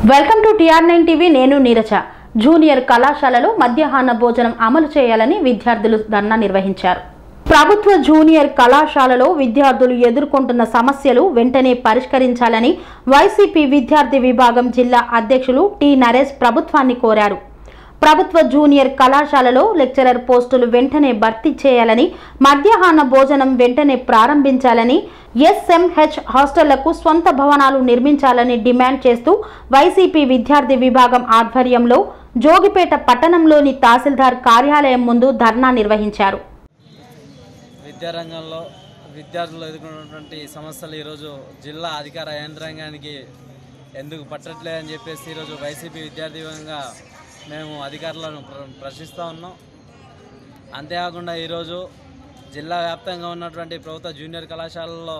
welcome to T R nine TV నేను Neeraja junior కళాశాలలో మధ్యాహ్న భోజనం అమలు చేయాలని విద్యార్థులు ధర్నా నిర్వహించారు ప్రభుత్వ జూనియర్ కళాశాలలో విద్యార్థులు ఎదుర్కొంటున్న సమస్యలు వెంటనే పరిష్కరించాలని వైసీపీ విద్యార్థి విభాగం జిల్లా అధ్యక్షులు టి నరేష్ ప్రభుత్వాన్ని కోరారు ప్రభుత్వ జూనియర్ కళాశాలలో లెక్చరర్ పోస్టులు వెంటనే భర్తీ చేయాలని మధ్యాహ్న భోజనం వెంటనే ప్రారంభించాలని ఎస్ఎంహెచ్ హాస్టళ్లకు స్వంత భవనాలు నిర్మించాలని డిమాండ్ చేస్తూ వైసీపీ విద్యార్థి విభాగం ఆధ్వర్యంలో జోగిపేట పట్టణంలోని తహసీల్దార్ కార్యాలయం ముందు ధర్నా నిర్వహించారు విద్యారంగంలో విద్యార్థులు ఎదుర్కొన్నటువంటి సమస్యలు ఈరోజు జిల్లా అధికార యంత్రాంగానికి ఎందుకు పట్టట్లేదని చెప్పేసి ఈరోజు వైసీపీ విద్యార్థి విభాగంగా మేము అధికారులను ప్ర- ప్రశ్నిస్తూ ఉన్నాం అంతేకాకుండా ఈరోజు జిల్లా వ్యాప్తంగా ఉన్నటువంటి ప్రభుత్వ జూనియర్ కళాశాలల్లో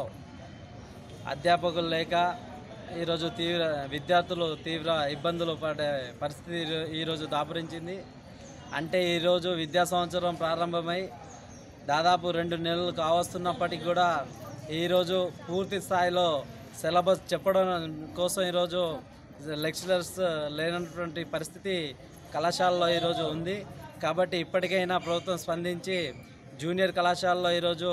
అధ్యాపకులు లేక ఈరోజు తీవ్ర విద్యార్థులు తీవ్ర ఇబ్బందులు పడే పరిస్థితి ఈరో- ఈరోజు దాపురించింది అంటే ఈరోజు విద్యా సంవత్సరం ప్రారంభమై దాదాపు రెండు నెలలు కావస్తున్నప్పటికీ కూడా ఈరోజు పూర్తి స్థాయిలో సిలబస్ చెప్పడం కోసం ఈరోజు లెక్చరర్స్ లేనటువంటి పరిస్థితి కళాశాలలో ఈరోజు ఉంది కాబట్టి ఇప్పటికైనా ప్రభుత్వం స్పందించి జూనియర్ కళాశాలలో ఈరోజు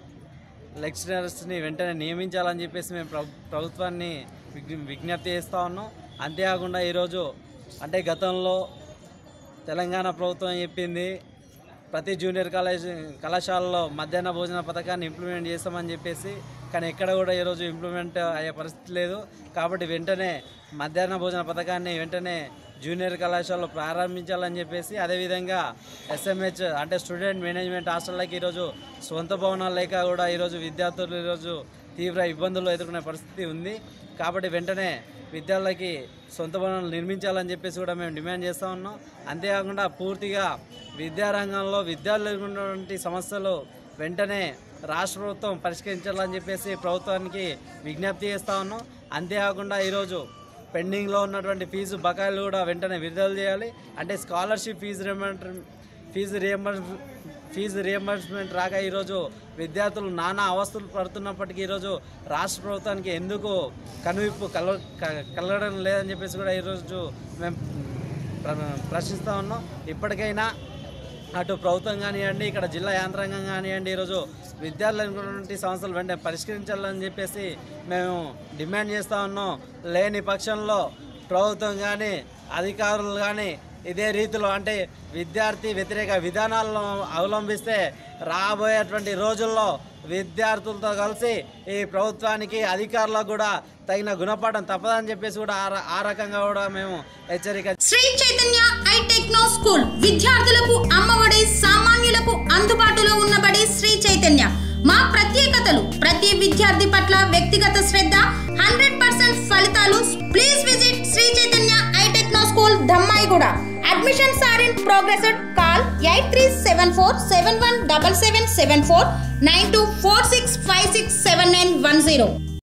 లెక్చరర్స్ని వెంటనే నియమించాలని చెప్పేసి మేము ప్రభు ప్రభుత్వాన్ని విజ్ఞ- విజ్ఞప్తి చేస్తూ ఉన్నాం అంతేకాకుండా ఈరోజు అంటే గతంలో తెలంగాణ ప్రభుత్వం చెప్పింది ప్రతి జూనియర్ కాలేజ్ కళాశాలలో మధ్యాహ్న భోజన పథకాన్ని ఇంప్లిమెంట్ చేస్తామని చెప్పేసి కానీ ఎక్కడ కూడా ఈరోజు ఇంప్లిమెంట్ అయ్యే పరిస్థితి లేదు కాబట్టి వెంటనే మధ్యాహ్న భోజన పథకాన్ని వెంటనే జూనియర్ కళాశాలలో ప్రారంభించాలని చెప్పేసి అదేవిధంగా ఎస్ఎంహెచ్ అంటే స్టూడెంట్ మేనేజ్మెంట్ హాస్టళ్ళకి ఈరోజు సొంత భవనాలు లేక కూడా ఈరోజు విద్యార్థులు ఈరోజు తీవ్ర ఇబ్బందులు ఎదుర్కొనే పరిస్థితి ఉంది కాబట్టి వెంటనే విద్యార్థులకి సొంత భవనాలు నిర్మించాలని చెప్పేసి కూడా మేము డిమాండ్ చేస్తూ ఉన్నాం అంతేకాకుండా పూర్తిగా విద్యారంగంలో విద్యార్థులు ఎదుర్కొన్నటువంటి సమస్యలు వెంటనే రాష్ట్ర ప్రభుత్వం పరిష్కరించాలని చెప్పేసి ప్రభుత్వానికి విజ్ఞప్తి చేస్తూ ఉన్నాం అంతేకాకుండా ఈరోజు పెండింగ్లో ఉన్నటువంటి ఫీజు బకాయిలు కూడా వెంటనే విడుదల చేయాలి అంటే స్కాలర్షిప్ ఫీజు రిమెంట్ ఫీజు రియంబర్స్ ఫీజు రియంబర్స్మెంట్ రాక ఈరోజు విద్యార్థులు నానా అవస్థలు పడుతున్నప్పటికీ ఈరోజు రాష్ట్ర ప్రభుత్వానికి ఎందుకు కనువిప్పు కల క- కలగడం లేదని చెప్పేసి కూడా ఈరోజు మేము ప్ర- ప్రశ్నిస్తూ ఉన్నాం ఇప్పటికైనా అటు ప్రభుత్వం కానివ్వండి ఇక్కడ జిల్లా యాంత్రాంగం కానివ్వండి ఈరోజు విద్యార్థులు అనుకున్నటువంటి సమస్యలు వెంటనే పరిష్కరించాలని చెప్పేసి మేము డిమాండ్ చేస్తూ ఉన్నాం లేని పక్షంలో ప్రభుత్వం కానీ అధికారులు కానీ ఇదే రీతిలో అంటే విద్యార్థి వ్యతిరేక విధానాలను అవలంబిస్తే రాబోయేటువంటి రోజుల్లో విద్యార్థులతో కలిసి ఈ ప్రభుత్వానికి అధికారులకు కూడా తగిన గుణపాఠం తప్పదని చెప్పేసి కూడా ఆ ర- ఆ రకంగా కూడా మేము హెచ్చరిక Shri Chaitanya I techno school విద్యార్థులకు అమ్మఒడి సామాన్యులకు అందుబాటులో ఉన్నబడి శ్రీ చైతన్య మా ప్రత్యేకతలు ప్రతి విద్యార్థి పట్ల వ్యక్తిగత శ్రద్ధ హండ్రెడ్ పర్సెంట్ ఫలితాలు please visit Shri Chaitanya I techno school Dammaiguda admissions are in progress call eight three seven four seven one double seven seven four nine two four six five six seven nine one zero